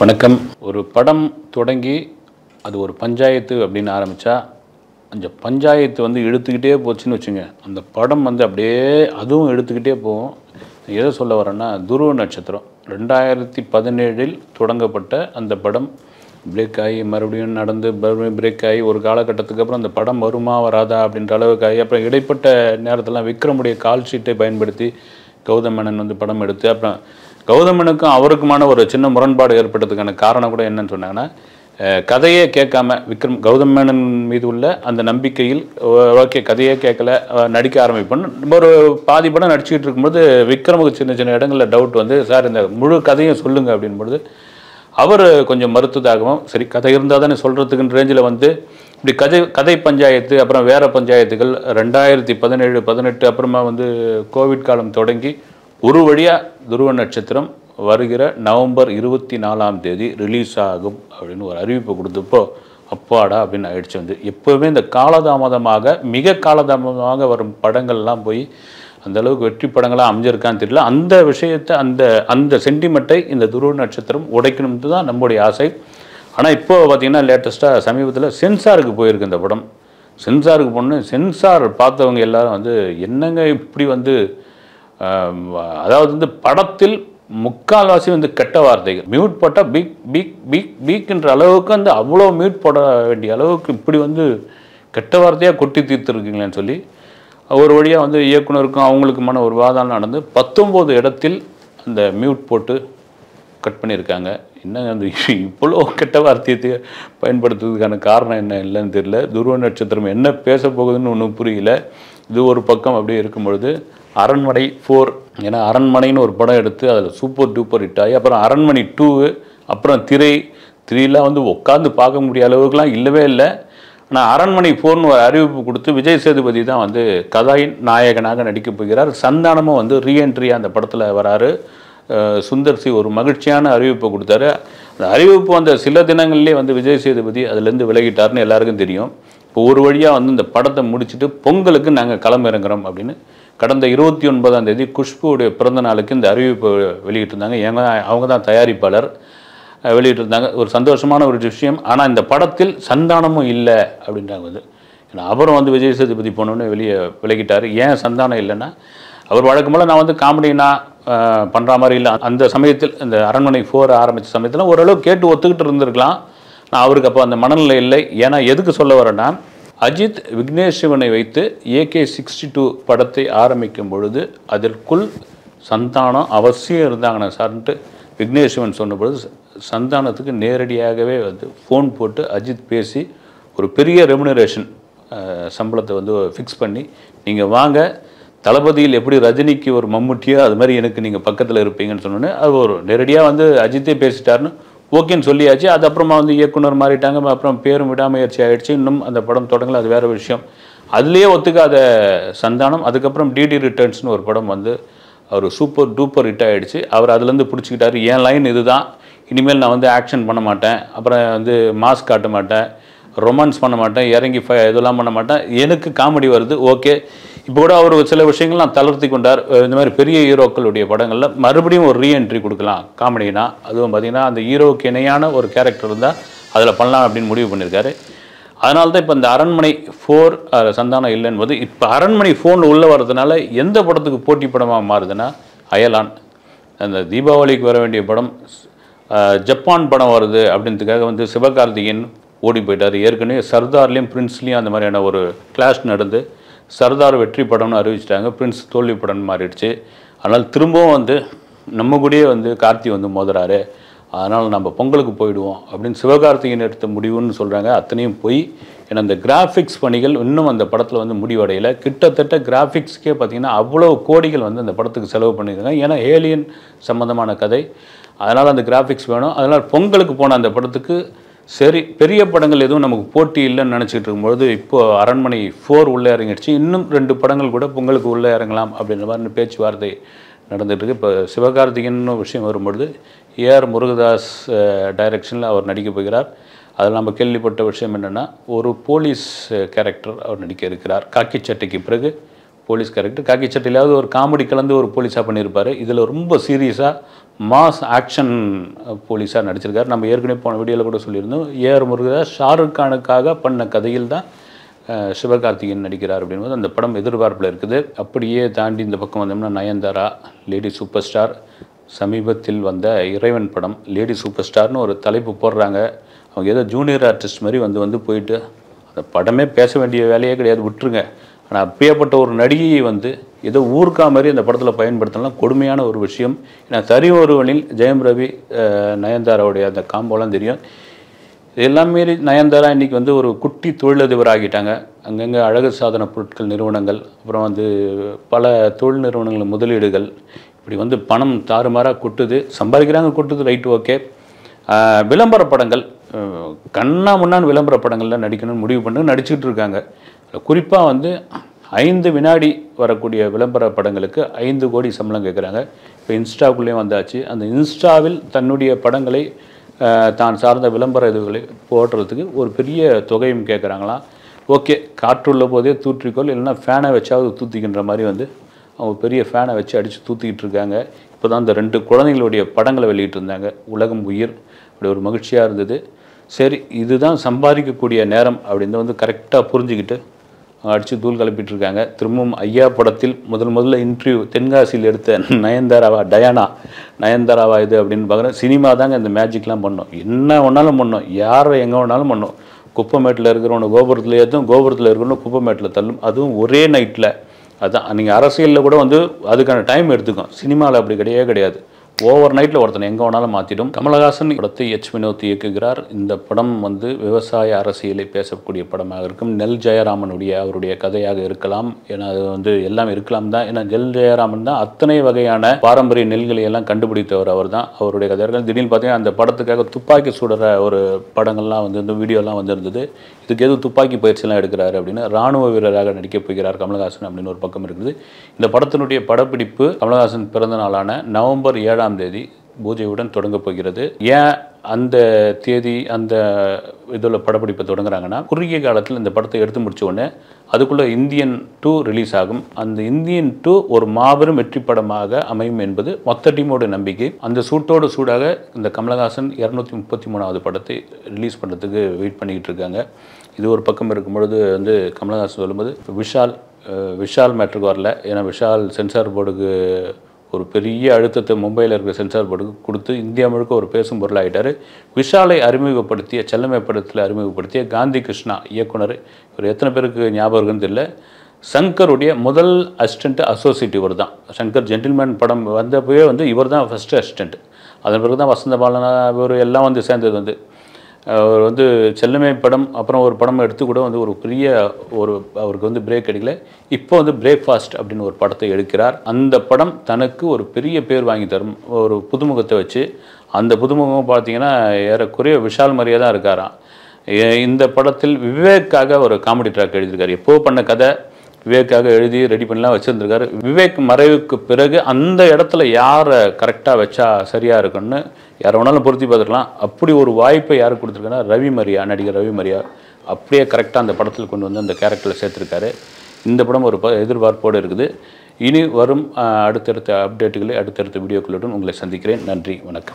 வணக்கம் ஒரு படம் தொடங்கி அது ஒரு பஞ்சாயத்து அப்படின்னு ஆரம்பித்தா அந்த பஞ்சாயத்து வந்து இழுத்துக்கிட்டே போச்சுன்னு வச்சுங்க அந்த படம் வந்து அப்படியே அதுவும் இழுத்துக்கிட்டே போகும் எதை சொல்ல வரேன்னா துருவ நட்சத்திரம் ரெண்டாயிரத்தி பதினேழில் தொடங்கப்பட்ட அந்த படம் பிரேக் ஆகி மறுபடியும் நடந்து மறுபடியும் பிரேக் ஆகி ஒரு காலகட்டத்துக்கு அப்புறம் அந்த படம் வருமா வராதா அப்படின்ற அளவுக்கு ஆகி அப்புறம் இடைப்பட்ட நேரத்தெல்லாம் விக்ரமுடைய கால் ஷீட்டை பயன்படுத்தி கௌதம் மேனன் வந்து படம் எடுத்து அப்புறம் கௌதம் மேனனுக்கும் அவருக்குமான ஒரு சின்ன முரண்பாடு ஏற்பட்டதுக்கான காரணம் கூட என்னன்னு சொன்னாங்கன்னா அஹ், கதையே கேட்காம விக்ரம் கௌதம் மேனன் மீது உள்ள அந்த நம்பிக்கையில் ஓகே கதையே கேட்கல அஹ், நடிக்க ஆரம்பிப்போம் ஒரு பாதி படம் நடிச்சுக்கிட்டு இருக்கும்போது விக்ரமுக்கு சின்ன சின்ன இடங்களில் டவுட் வந்து சார் இந்த முழு கதையும் சொல்லுங்க அப்படின்பொழுது அவர் கொஞ்சம் மறுத்ததாகவும் சரி கதை இருந்தால் தானே சொல்கிறதுக்குன்ற ரேஞ்சில் வந்து இப்படி கதை கதை பஞ்சாயத்து அப்புறம் வேற பஞ்சாயத்துகள் ரெண்டாயிரத்தி பதினேழு பதினெட்டு அப்புறமா வந்து கோவிட் காலம் தொடங்கி ஒரு வழியாக துருவ நட்சத்திரம் வருகிற நவம்பர் இருபத்தி நாலாம் தேதி ரிலீஸ் ஆகும் அப்படின்னு ஒரு அறிவிப்பு கொடுத்தப்போ அப்பாடா அப்படின்னு ஆயிடுச்சு வந்து எப்போவுமே இந்த காலதாமதமாக மிக காலதாமதமாக வரும் படங்கள்லாம் போய் அந்த அளவுக்கு வெற்றி படங்களாக அமைஞ்சிருக்கான்னு தெரியல அந்த விஷயத்தை அந்த அந்த சென்டிமெண்ட்டை இந்த துருவ நட்சத்திரம் உடைக்கணும்னு தான் நம்முடைய ஆசை ஆனால் இப்போ பார்த்தீங்கன்னா லேட்டஸ்ட்டாக சமீபத்தில் சென்சாருக்கு போயிருக்கு இந்த படம் சென்சாருக்கு போன சென்சார் பார்த்தவங்க எல்லாரும் வந்து என்னங்க இப்படி வந்து ஆம், அதாவது வந்து படத்தில் முக்கால்வாசி வந்து கெட்ட வார்த்தைகள் மியூட் போட்டால் பீக் பீக் பீக் பீக்ன்ற அளவுக்கு வந்து அவ்வளோ மியூட் போட வேண்டிய அளவுக்கு இப்படி வந்து கெட்ட வார்த்தையாக கொட்டி தீர்த்துருக்கீங்களேன்னு சொல்லி ஒரு வழியாக வந்து இயக்குனருக்கும் அவங்களுக்குமான ஒரு வாதம் நடந்து பத்தொம்போது இடத்தில் அந்த மியூட் போட்டு கட் பண்ணியிருக்காங்க என்ன அந்த இவ்வளோ கெட்ட வார்த்தையை பயன்படுத்துறதுக்கான காரணம் என்ன இல்லைன்னு தெரியல துருவ நட்சத்திரம் என்ன பேச போகுதுன்னு ஒன்றும் புரியல இது ஒரு பக்கம் அப்படியே இருக்கும் பொழுது அரண்மனை ஃபோர் ஏன்னா அரண்மனைன்னு ஒரு படம் எடுத்து அதில் சூப்பர் டூப்பர் ஹிட் ஆகி அப்புறம் அரண்மனை டூவு அப்புறம் திரை த்ரீலாம் வந்து உட்காந்து பார்க்க முடிய அளவுக்குலாம் இல்லவே இல்லை ஆனால் அரண்மனை ஃபோர்னு ஒரு அறிவிப்பு கொடுத்து விஜய் சேதுபதி தான் வந்து கதாயின் நாயகனாக நடிக்கப் போகிறார் சந்தானமும் வந்து ரீஎன்ட்ரியாக அந்த படத்தில் வராரு அஹ் சுந்தர் சி ஒரு மகிழ்ச்சியான அறிவிப்பை கொடுத்தாரு அந்த அறிவிப்பு அந்த சில தினங்கள்லேயே வந்து விஜய் சேதுபதி அதுலேருந்து விலகிட்டாருன்னு எல்லாருக்கும் தெரியும் இப்போ ஒரு வழியாக வந்து இந்த படத்தை முடிச்சுட்டு பொங்கலுக்கு நாங்கள் களமிறங்குறோம் அப்படின்னு கடந்த இருபத்தி ஒன்பதாம் தேதி குஷ்புவுடைய பிறந்த நாளுக்கு இந்த அறிவிப்பை வெளியிட்டிருந்தாங்க ஏங்க அவங்க தான் தயாரிப்பாளர் அஹ் வெளியிட்டிருந்தாங்க ஒரு சந்தோஷமான ஒரு விஷயம் ஆனால் இந்த படத்தில் சந்தானமும் இல்லை அப்படின்றாங்க வந்து ஏன்னா அவரும் வந்து விஜய் சேதுபதி போனோன்னு வெளியே விலகிட்டார் ஏன் சந்தானம் இல்லைன்னா அவர் வழக்கம் போல் நான் வந்து காமெடினா பண்ணுற மாதிரி இல்லை அந்த சமயத்தில் இந்த அரண்மனை ஃபோர் ஆரம்பித்த சமயத்தில் ஓரளவு கேட்டு ஒத்துக்கிட்டு இருந்திருக்கலாம் நான் அவருக்கு அப்போ அந்த மனநிலை இல்லை ஏன்னா எதுக்கு சொல்ல வரேன்னா அஜித் விக்னேஷ் சிவனை வைத்து ஏகே சிக்ஸ்டி டூ படத்தை ஆரம்பிக்கும் பொழுது அதற்குள் சந்தானம் அவசியம் இருந்தாங்கண்ணா சார்ன்ட்டு விக்னேஷ் சிவன் சொன்ன பொழுது ச- சந்தானத்துக்கு நேரடியாகவே வந்து ஃபோன் போட்டு அஜித் பேசி ஒரு பெரிய ரெமுனரேஷன் சம்பளத்தை வந்து ஃபிக்ஸ் பண்ணி நீங்கள் வாங்க தளபதியில் எப்படி ரஜினிக்கு ஒரு மம்முட்டியோ அது மாதிரி எனக்கு நீங்கள் பக்கத்தில் இருப்பீங்கன்னு சொன்னோன்னே அது ஒரு நேரடியாக வந்து அஜித்தே பேசிட்டாருன்னு ஓகேன்னு சொல்லியாச்சு அது அப்புறமா வந்து இயக்குனர் மாறிட்டாங்க அப்புறம் பேரும் விடாமுயற்சி ஆயிடுச்சு இன்னும் அந்த படம் தொடங்கல அது வேற விஷயம் அதுலேயே ஒத்துக்காத சந்தானம் அதுக்கப்புறம் டிடி ரிட்டர்ன்ஸ்னு ஒரு படம் வந்து அவர் சூப்பர் டூப்பர் ஹிட் ஆயிடுச்சு அவர் அதுலேருந்து பிடிச்சிக்கிட்டாரு என் லைன் இதுதான் இனிமேல் நான் வந்து ஆக்ஷன் பண்ண மாட்டேன் அப்புறம் வந்து மாஸ்க் காட்ட மாட்டேன் ரொமான்ஸ் பண்ண மாட்டேன் இறங்கி ஃப இதெல்லாம் பண்ண மாட்டேன் எனக்கு காமெடி வருது ஓகே இப்போ கூட அவர் சில விஷயங்கள் நான் தளர்த்தி கொண்டார் அஹ் இந்த மாதிரி பெரிய ஹீரோக்களுடைய படங்களில் மறுபடியும் ஒரு ரீஎன்ட்ரி கொடுக்கலாம் காமெடினா அதுவும் பார்த்தீங்கன்னா அந்த ஹீரோவுக்கு இணையான ஒரு கேரக்டர் இருந்தால் அதில் பண்ணலாம் அப்படின்னு முடிவு பண்ணியிருக்காரு அதனால தான் இப்போ இந்த அரண்மனை ஃபோர் சந்தானம் இல்லை என்பது இப்போ அரண்மனை ஃபோன் உள்ளே வர்றதுனால எந்த படத்துக்கு போட்டி படமாக மாறுதுன்னா அயலான் அந்த தீபாவளிக்கு வர வேண்டிய படம் அஹ், ஜப்பான் படம் வருது அப்படின்றதுக்காக வந்து சிவகார்த்திகேயன் ஓடி போயிட்டார் ஏற்கனவே சர்தார்லேயும் பிரின்ஸ்லேயும் அந்த மாதிரியான ஒரு கிளாஷ் நடந்து சர்தார் வெற்றி படம்னு அறிவிச்சிட்டாங்க பிரின்ஸ் தோல்வி படம்னு மாறிடுச்சு அதனால் திரும்பவும் வந்து நம்ம கூடயே வந்து கார்த்தி வந்து மோதுறாரு அதனால் நம்ம பொங்கலுக்கு போயிடுவோம் அப்படின்னு சிவகார்த்திகேயன் எடுத்த முடிவுன்னு சொல்கிறாங்க அத்தனையும் போய் ஏன்னா அந்த கிராஃபிக்ஸ் பணிகள் இன்னும் அந்த படத்தில் வந்து முடிவடையலை கிட்டத்தட்ட கிராஃபிக்ஸ்க்கே பார்த்தீங்கன்னா அவ்வளோ கோடிகள் வந்து அந்த படத்துக்கு செலவு பண்ணியிருக்காங்க ஏன்னா ஏலியன் சம்மந்தமான கதை அதனால் அந்த கிராஃபிக்ஸ் வேணும் அதனால் பொங்கலுக்கு போன அந்த படத்துக்கு சரி பெரிய படங்கள் எதுவும் நமக்கு போட்டி இல்லைன்னு நினச்சிட்டு இருக்கும்பொழுது இப்போது அரண்மனை ஃபோர் உள்ளே இறங்கிடுச்சு இன்னும் ரெண்டு படங்கள் கூட பொங்கலுக்கு உள்ளே இறங்கலாம் அப்படின்ற மாதிரி பேச்சுவார்த்தை நடந்துட்டு இருக்கு இப்போ சிவகார்த்திகேயன் விஷயம் வரும்பொழுது ஏஆர் முருகதாஸ் டைரக்ஷனில் அவர் நடிக்க போகிறார் அதில் நம்ம கேள்விப்பட்ட விஷயம் என்னென்னா ஒரு போலீஸ் கேரக்டர் அவர் நடிக்க இருக்கிறார் காக்கி சட்டைக்கு பிறகு போலீஸ் கேரக்டர் காக்கி சட்டையிலாவது ஒரு காமெடி கலந்து ஒரு போலீஸாக பண்ணியிருப்பார் இதில் ரொம்ப சீரியஸாக மாஸ் ஆக்ஷன் போலீஸாக நடிச்சிருக்காரு நம்ம ஏற்கனவே போன வீடியோவில் கூட சொல்லியிருந்தோம் ஏஆர் முருகதாஸ் ஷாருக் கானுக்காக பண்ண கதையில் தான் அஹ், சிவகார்த்திகேயன் நடிக்கிறார் அப்படின்போது அந்த படம் எதிர்பார்ப்பில் இருக்குது அப்படியே தாண்டி இந்த பக்கம் வந்தோம்னா நயன்தாரா லேடி சூப்பர் ஸ்டார் சமீபத்தில் வந்த இறைவன் படம் லேடி சூப்பர் ஸ்டார்னு ஒரு தலைப்பு போடுறாங்க அவங்க ஏதோ ஜூனியர் ஆர்டிஸ்ட் மாதிரி வந்து வந்து போயிட்டு அந்த படமே பேச வேண்டிய வேலையே கிடையாது விட்டுருங்க ஆனால் அப்பேற்பட்ட ஒரு நடிகையை வந்து ஏதோ ஊர்க்கா மாதிரி அந்த படத்தில் பயன்படுத்தலாம் கொடுமையான ஒரு விஷயம் ஏன்னா தறி ஒருவனில் ஜெயம் ரவி அஹ், நயன்தாராவுடைய அந்த காம்போலாம் தெரியும் இதெல்லாம் மீறி நயன்தாரா இன்னைக்கு வந்து ஒரு குட்டி தொழிலதிபர் ஆகிட்டாங்க அங்கங்கே அழகு சாதன பொருட்கள் நிறுவனங்கள் அப்புறம் வந்து பல தொழில் நிறுவனங்கள் முதலீடுகள் இப்படி வந்து பணம் தாறுமாறாக கொட்டுது சம்பாதிக்கிறாங்க கொட்டுது ரைட் ஓகே விளம்பர படங்கள் அஹ், கண்ணா முன்னான் விளம்பர படங்களில் நடிக்கணும்னு முடிவு பண்ணி நடிச்சுக்கிட்டு இருக்காங்க குறிப்பாக வந்து ஐந்து வினாடி வரக்கூடிய விளம்பர படங்களுக்கு ஐந்து கோடி சம்பளம் கேட்குறாங்க இப்போ இன்ஸ்டாக்குள்ளேயும் வந்தாச்சு அந்த இன்ஸ்டாவில் தன்னுடைய படங்களை அஹ், தான் சார்ந்த விளம்பர இதுகளை போடுறதுக்கு ஒரு பெரிய தொகையும் கேட்குறாங்களாம் ஓகே காற்றுள்ள போதே தூற்றிக்கொள் இல்லைன்னா ஃபேனை வச்சாவது தூத்திக்கின்ற மாதிரி வந்து அவங்க பெரிய ஃபேனை வச்சு அடித்து தூத்திக்கிட்டு இருக்காங்க இப்போ தான் அந்த ரெண்டு குழந்தைங்களுடைய படங்களை வெளியிட்டிருந்தாங்க உலகம் உயிர் அப்படி ஒரு மகிழ்ச்சியாக இருந்தது சரி இதுதான் சம்பாதிக்கக்கூடிய நேரம் அப்படின்னு வந்து கரெக்டாக புரிஞ்சுக்கிட்டு அடித்து தூள் கிளப்பிட்டு இருக்காங்க திரும்பவும் ஐயா படத்தில் முதல் முதல்ல இன்டர்வியூ தென்காசியில் எடுத்த நயன்தாராவா டயானா நயன்தாராவா இது அப்படின்னு பார்க்குறேன் சினிமா தாங்க இந்த மேஜிக்லாம் பண்ணோம் என்ன வேணாலும் பண்ணோம் யாரை எங்கே வேணாலும் பண்ணோம் குப்பமேட்டில் இருக்கிறவனை கோபுரத்தில் ஏற்றும் கோபுரத்தில் இருக்கிறவனை குப்பமேட்டில் தள்ளும் அதுவும் ஒரே நைட்டில் அதான் நீங்கள் அரசியலில் கூட வந்து அதுக்கான டைம் எடுத்துக்கும் சினிமாவில் அப்படி கிடையவே கிடையாது ஓவர் நைட்டில் ஒருத்தனை எங்கே வேணாலும் மாற்றிடும் கமலஹாசன் படத்தை எச் வினோத் இயக்குகிறார் இந்த படம் வந்து விவசாய அரசியலை பேசக்கூடிய படமாக இருக்கும் நெல் ஜெயராமனுடைய அவருடைய கதையாக இருக்கலாம் ஏன்னா அது வந்து எல்லாம் இருக்கலாம் தான் ஏன்னா நெல் ஜெயராமன் தான் அத்தனை வகையான பாரம்பரிய நெல்களை எல்லாம் கண்டுபிடித்தவர் அவர் தான் அவருடைய கதைகள் திடீர்னு பார்த்தீங்கன்னா அந்த படத்துக்காக துப்பாக்கி சுடுற ஒரு படங்கள்லாம் வந்து இந்த வீடியோலாம் வந்திருந்தது இதுக்கு எதுவும் துப்பாக்கி பயிற்சியெல்லாம் எடுக்கிறாரு அப்படின்னு ராணுவ வீரராக நடிக்கப் போகிறார் கமலஹாசன் அப்படின்னு ஒரு பக்கம் இருக்குது இந்த படத்தினுடைய படப்பிடிப்பு கமலஹாசன் பிறந்த நாளான நவம்பர் ஏழாம் தேதி பூஜையுடன் தொடங்கப் போகிறது ஏன் அந்த தேதி அந்த இதில் படப்பிடிப்பை தொடங்குறாங்கன்னா குறுகிய காலத்தில் இந்த படத்தை எடுத்து முடிச்ச உடனே அதுக்குள்ளே இந்தியன் டூ ரிலீஸ் ஆகும் அந்த இந்தியன் டூ ஒரு மாபெரும் வெற்றி படமாக அமையும் என்பது மொத்த டீமோட நம்பிக்கை அந்த சூட்டோடு சூடாக இந்த கமலஹாசன் இரநூத்தி முப்பத்தி மூணாவது படத்தை ரிலீஸ் பண்ணுறதுக்கு வெயிட் பண்ணிக்கிட்டு இருக்காங்க இது ஒரு பக்கம் இருக்கும் பொழுது வந்து கமலஹாசன் சொல்லும்போது விஷால் அஹ், விஷால் மேட்ருக்கு வரல ஏன்னா விஷால் சென்சார் போர்டுக்கு ஒரு பெரிய அழுத்தத்தை மும்பையில் இருக்கிற சென்சார் போர்டுக்கு கொடுத்து இந்தியா முழுக்க ஒரு பேசும் பொருளாகிட்டார் விஷாலை அறிமுகப்படுத்திய செல்லமை படத்தில் அறிமுகப்படுத்திய காந்தி கிருஷ்ணா இயக்குனர் இவர் எத்தனை பேருக்கு ஞாபகம் இருக்குன்னு தெரியல சங்கருடைய முதல் அசிஸ்டண்ட் அசோசியேட் இவர் தான் சங்கர் ஜென்டில்மேன் படம் வந்தப்பவே வந்து இவர் தான் ஃபஸ்ட்டு அசிஸ்டண்ட் அதன் பிறகு தான் வசந்த பாலனா இவர் எல்லாம் வந்து சேர்ந்தது வந்து அவர் வந்து செல்லமை படம் அப்புறம் ஒரு படம் எடுத்து கூட வந்து ஒரு பெரிய ஒரு அவருக்கு வந்து பிரேக் கிடைக்கல இப்போ வந்து பிரேக்ஃபாஸ்ட் அப்படின்னு ஒரு படத்தை எடுக்கிறார் அந்த படம் தனக்கு ஒரு பெரிய பேர் வாங்கி தரும் ஒரு புதுமுகத்தை வச்சு அந்த புதுமுகம் பார்த்தீங்கன்னா ஏறக்குறைய விஷால் மாதிரியே தான் இருக்காராம் எ- இந்த படத்தில் விவேக்காக ஒரு காமெடி ட்ராக் எழுதியிருக்காரு எப்போ பண்ண கதை விவேக்காக எழுதி ரெடி பண்ணலாம் வச்சுருந்துருக்காரு விவேக் மறைவுக்கு பிறகு அந்த இடத்துல யாரை கரெக்டாக வச்சா சரியாக இருக்குன்னு யாரை வேணாலும் பொருத்தி பார்த்துக்கலாம் அப்படி ஒரு வாய்ப்பை யார் கொடுத்துருக்காங்கன்னா ரவி மரியா நடிகர் ரவி மரியா அப்படியே கரெக்டாக அந்த படத்தில் கொண்டு வந்து அந்த கேரக்டரில் சேர்த்துருக்காரு இந்த படம் ஒரு ப- எதிர்பார்ப்போடு இருக்குது இனி வரும் அஹ், அடுத்தடுத்த அப்டேட்டுகளை அடுத்தடுத்த வீடியோக்களுடன் உங்களை சந்திக்கிறேன் நன்றி வணக்கம்